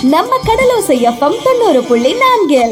நம்ம கடலோசை எஃப்எம் தொண்ணூறு புள்ளி நான்கில்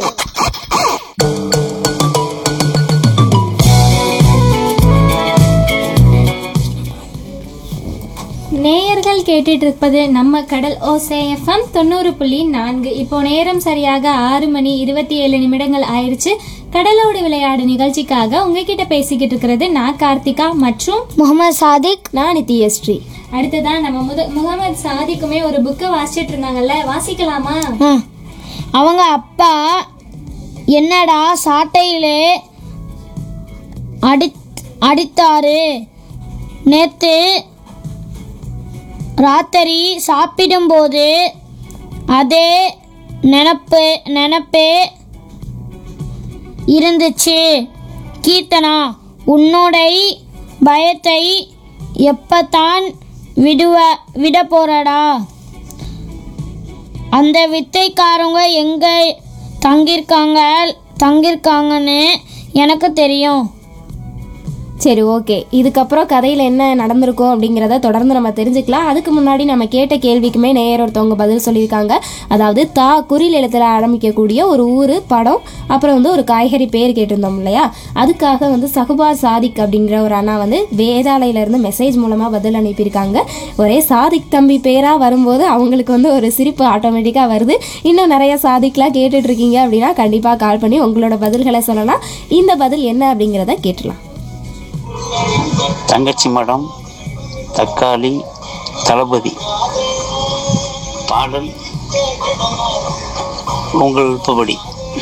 நேயர்கள் கேட்டுட்டு இருப்பது நம்ம கடல் ஓசை எஃப்எம் தொண்ணூறு புள்ளி நான்கு இப்போ நேரம் சரியாக ஆறு மணி இருபத்தி ஏழு நிமிடங்கள் ஆயிடுச்சு கடலோடு விளையாடு நிகழ்ச்சிக்காக உங்ககிட்ட பேசிக்கிட்டு இருக்கிறது நான் கார்த்திகா மற்றும் முகமது சாதிக் நான் நித்யஸ்ரீ அடுத்ததான் நம்ம முத முகமது சாதிக்குமே ஒரு புக்கை வாசிச்சிட்டு இருந்தாங்கல்ல வாசிக்கலாமா ஆ. அவங்க அப்பா என்னடா சாட்டையிலே அடி அடித்தாரு நேத்து ராத்திரி சாப்பிடும்போது அதே நினப்பு நினப்பே இருந்துச்சு கீர்த்தனா உன்னோடை பயத்தை எப்பத்தான் விடுவ விட போறடா அந்த வித்தைக்காரங்க எங்க தங்கியிருக்காங்க தங்கியிருக்காங்கன்னு எனக்கு தெரியும் சரி ஓகே இதுக்கப்புறம் கதையில் என்ன நடந்திருக்கும் அப்படிங்கிறத தொடர்ந்து நம்ம தெரிஞ்சுக்கலாம் அதுக்கு முன்னாடி நம்ம கேட்ட கேள்விக்குமே நேயர் ஒருத்தவங்க பதில் சொல்லியிருக்காங்க அதாவது தா குறில் எழுத்துல ஆரம்பிக்கக்கூடிய ஒரு ஊர் படம் அப்புறம் வந்து ஒரு காய்கறி பேர் கேட்டிருந்தோம் இல்லையா அதுக்காக வந்து சகுபா சாதிக் அப்படிங்கிற ஒரு அண்ணா வந்து வேதாளையிலேருந்து மெசேஜ் மூலமாக பதில் அனுப்பியிருக்காங்க ஒரே சாதிக் தம்பி பேராக வரும்போது அவங்களுக்கு வந்து ஒரு சிரிப்பு ஆட்டோமேட்டிக்காக வருது இன்னும் நிறைய சாதிக்லாம் கேட்டுட்டு இருக்கீங்க அப்படின்னா கண்டிப்பாக கால் பண்ணி உங்களோட பதில்களை சொல்லலாம் இந்த பதில் என்ன அப்படிங்கிறத கேட்டுலாம் தங்கச்சி மடம் தக்காளி தளபதி பாடல் உங்கள் விருப்பப்படி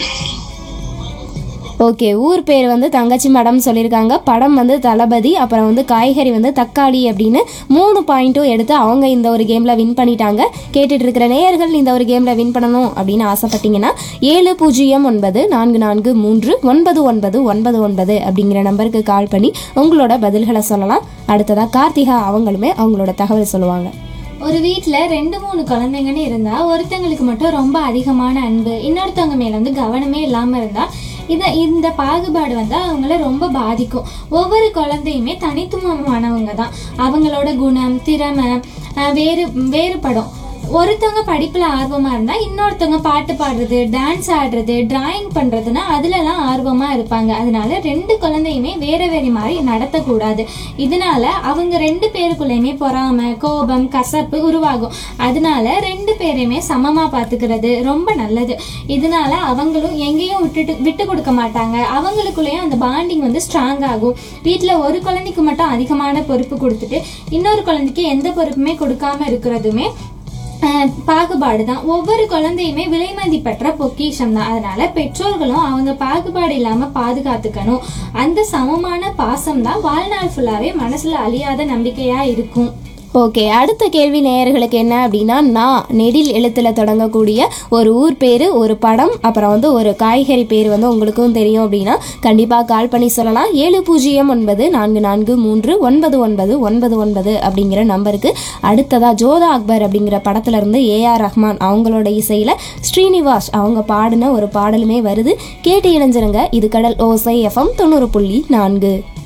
ஓகே ஊர் பேர் வந்து தங்கச்சி மடம் சொல்லியிருக்காங்க படம் வந்து தளபதி அப்புறம் வந்து காய்கறி வந்து தக்காளி அப்படின்னு மூணு பாயிண்ட்டும் எடுத்து அவங்க இந்த ஒரு கேமில் வின் பண்ணிட்டாங்க கேட்டுட்டு இருக்கிற நேயர்கள் இந்த ஒரு கேமில் வின் பண்ணணும் அப்படின்னு ஆசைப்பட்டீங்கன்னா ஏழு பூஜ்ஜியம் ஒன்பது நான்கு நான்கு மூன்று ஒன்பது ஒன்பது ஒன்பது ஒன்பது அப்படிங்கிற நம்பருக்கு கால் பண்ணி உங்களோட பதில்களை சொல்லலாம் அடுத்ததாக கார்த்திகா அவங்களுமே அவங்களோட தகவல் சொல்லுவாங்க ஒரு வீட்டில் ரெண்டு மூணு குழந்தைங்கன்னு இருந்தா ஒருத்தங்களுக்கு மட்டும் ரொம்ப அதிகமான அன்பு இன்னொருத்தவங்க மேல வந்து கவனமே இல்லாம இருந்தா இத இந்த பாகுபாடு வந்து அவங்கள ரொம்ப பாதிக்கும் ஒவ்வொரு குழந்தையுமே தனித்துவமானவங்க தான் அவங்களோட குணம் திறமை அஹ், வேறு வேறுபடும் ஒருத்தவங்க படிப்புல ஆர்வமா இருந்தா இன்னொருத்தவங்க பாட்டு பாடுறது டான்ஸ் ஆடுறது டிராயிங் பண்றதுன்னா அதுலலாம் ஆர்வமா இருப்பாங்க அதனால ரெண்டு குழந்தையுமே வேற வேற மாதிரி நடத்தக்கூடாது இதனால அவங்க ரெண்டு பேருக்குள்ளயுமே பொறாமை கோபம் கசப்பு உருவாகும் அதனால ரெண்டு பேரையுமே சமமா பாத்துக்கிறது ரொம்ப நல்லது இதனால அவங்களும் எங்கேயும் விட்டுட்டு விட்டு கொடுக்க மாட்டாங்க அவங்களுக்குள்ளேயும் அந்த பாண்டிங் வந்து ஸ்ட்ராங் ஆகும் வீட்டில் ஒரு குழந்தைக்கு மட்டும் அதிகமான பொறுப்பு கொடுத்துட்டு இன்னொரு குழந்தைக்கு எந்த பொறுப்புமே கொடுக்காம இருக்கிறதுமே அஹ், பாகுபாடு தான் ஒவ்வொரு குழந்தையுமே விலை மதிப்பற்ற பொக்கிஷம் தான் அதனால பெற்றோர்களும் அவங்க பாகுபாடு இல்லாம பாதுகாத்துக்கணும் அந்த சமமான பாசம் தான் வாழ்நாள் ஃபுல்லாவே மனசுல அழியாத நம்பிக்கையா இருக்கும் ஓகே அடுத்த கேள்வி நேயர்களுக்கு என்ன அப்படின்னா நான் நெடில் எழுத்துல தொடங்கக்கூடிய ஒரு ஊர் பேர் ஒரு படம் அப்புறம் வந்து ஒரு காய்கறி பேர் வந்து உங்களுக்கும் தெரியும் அப்படின்னா கண்டிப்பாக கால் பண்ணி சொல்லலாம் ஏழு பூஜ்ஜியம் ஒன்பது நான்கு நான்கு மூன்று ஒன்பது ஒன்பது ஒன்பது ஒன்பது அப்படிங்கிற நம்பருக்கு அடுத்ததா ஜோதா அக்பர் அப்படிங்கிற படத்துல இருந்து ஏஆர் ரஹ்மான் அவங்களோட இசையில ஸ்ரீனிவாஸ் அவங்க பாடின ஒரு பாடலுமே வருது கேட்டு இணைஞ்சிருங்க இது கடல் ஓசை எஃப்எம் தொண்ணூறு புள்ளி நான்கு